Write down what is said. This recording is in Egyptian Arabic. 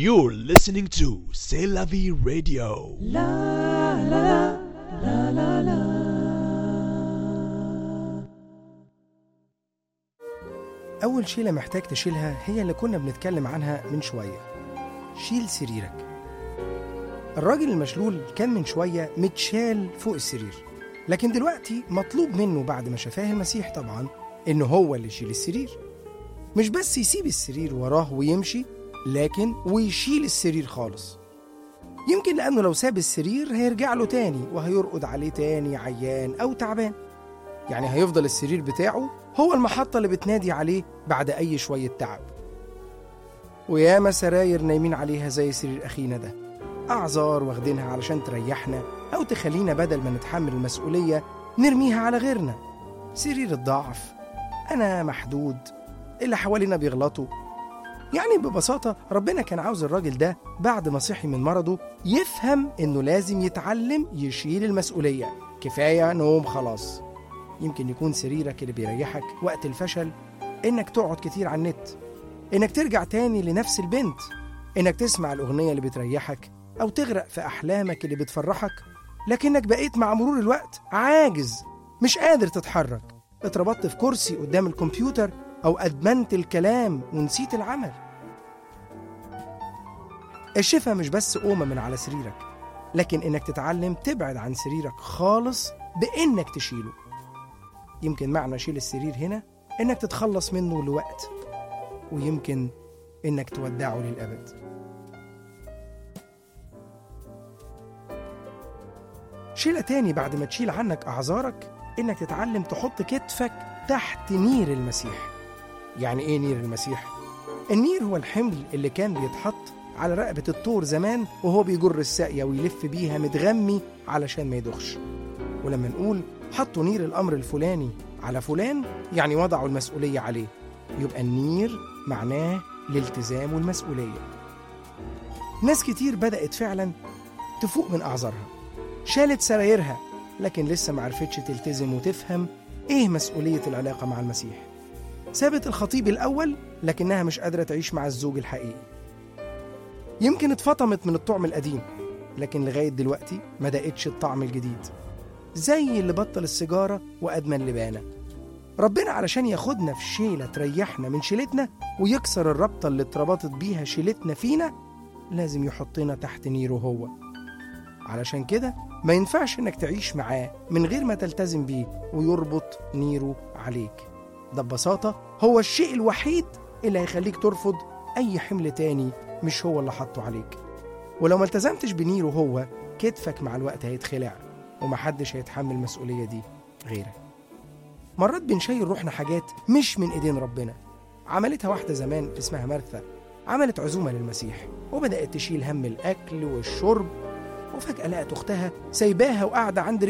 You're listening to C'est la vie radio. أول شيلة محتاج تشيلها هي اللي كنا بنتكلم عنها من شوية شيل سريرك الراجل المشلول كان من شوية متشال فوق السرير لكن دلوقتي مطلوب منه بعد ما شفاه المسيح طبعا إنه هو اللي يشيل السرير مش بس يسيب السرير وراه ويمشي لكن ويشيل السرير خالص يمكن لأنه لو ساب السرير هيرجع له تاني وهيرقد عليه تاني عيان أو تعبان يعني هيفضل السرير بتاعه هو المحطة اللي بتنادي عليه بعد أي شوية تعب وياما سراير نايمين عليها زي سرير أخينا ده أعذار واخدينها علشان تريحنا أو تخلينا بدل ما نتحمل المسؤولية نرميها على غيرنا سرير الضعف أنا محدود اللي حوالينا بيغلطوا يعني ببساطة ربنا كان عاوز الراجل ده بعد ما صحي من مرضه يفهم إنه لازم يتعلم يشيل المسؤولية كفاية نوم خلاص يمكن يكون سريرك اللي بيريحك وقت الفشل إنك تقعد كتير على النت إنك ترجع تاني لنفس البنت إنك تسمع الأغنية اللي بتريحك أو تغرق في أحلامك اللي بتفرحك لكنك بقيت مع مرور الوقت عاجز مش قادر تتحرك اتربطت في كرسي قدام الكمبيوتر أو أدمنت الكلام ونسيت العمل الشفا مش بس قومة من على سريرك لكن إنك تتعلم تبعد عن سريرك خالص بإنك تشيله يمكن معنى شيل السرير هنا إنك تتخلص منه لوقت ويمكن إنك تودعه للأبد شيلة تاني بعد ما تشيل عنك أعذارك إنك تتعلم تحط كتفك تحت نير المسيح يعني إيه نير المسيح؟ النير هو الحمل اللي كان بيتحط على رقبة الطور زمان وهو بيجر الساقية ويلف بيها متغمي علشان ما يدخش ولما نقول حطوا نير الأمر الفلاني على فلان يعني وضعوا المسؤولية عليه يبقى النير معناه الالتزام والمسؤولية ناس كتير بدأت فعلا تفوق من أعذارها شالت سرايرها لكن لسه معرفتش تلتزم وتفهم إيه مسؤولية العلاقة مع المسيح سابت الخطيب الأول لكنها مش قادرة تعيش مع الزوج الحقيقي يمكن اتفطمت من الطعم القديم لكن لغاية دلوقتي ما دقتش الطعم الجديد زي اللي بطل السيجارة وأدمن لبانة ربنا علشان ياخدنا في شيلة تريحنا من شيلتنا ويكسر الرابطة اللي اتربطت بيها شيلتنا فينا لازم يحطنا تحت نيره هو علشان كده ما ينفعش انك تعيش معاه من غير ما تلتزم بيه ويربط نيره عليك ده ببساطة هو الشيء الوحيد اللي هيخليك ترفض أي حمل تاني مش هو اللي حطه عليك ولو ما التزمتش بنيره هو كتفك مع الوقت هيتخلع ومحدش هيتحمل المسؤولية دي غيرك مرات بنشيل روحنا حاجات مش من ايدين ربنا عملتها واحدة زمان اسمها مرثا عملت عزومة للمسيح وبدأت تشيل هم الأكل والشرب وفجأة لقت أختها سايباها وقاعدة عند